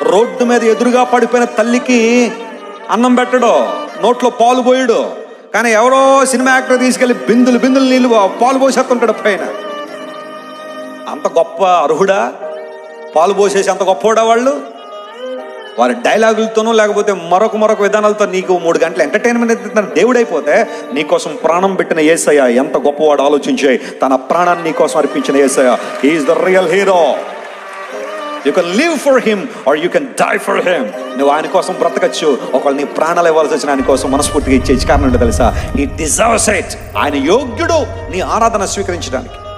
road మీద ఎదురుగా పడిపోయిన తల్లికి అన్నం పెట్టడు నోట్లో పాలు పోయడు కానీ ఎవరో సినిమా యాక్టర్ తీసుకెళ్లి బిందులు బిందులు నీళ్ళు పాలు పోసేస్తుంటాడు పైన అంత గొప్ప అర్హుడా పాలు పోసేసి అంత గొప్పవాడా వాళ్ళు వారి డైలాగులతోనూ లేకపోతే మరొక మరొక విధానాలతో నీకు మూడు గంటల ఎంటర్టైన్మెంట్ ఇస్తున్న దేవుడైపోతే నీకోసం ప్రాణం పెట్టిన ఏసయ్య ఎంత గొప్పవాడు ఆలోచించే తన ప్రాణాన్ని నీకోసం అర్పించిన Yesayya is the real hero you can live for him or you can die for him నువ్వు ఆయన కోసం బ్రతకచ్చు ఒకవేళ నీ ప్రాణాలు ఇవ్వాల్సి వచ్చిన ఆయన కోసం మనస్ఫూర్తిగా ఇచ్చే కారణం ఏంటో తెలుసా ఈ డిజర్వ్స్ ఇట్ ఆయన యోగ్యుడు నీ ఆరాధన స్వీకరించడానికి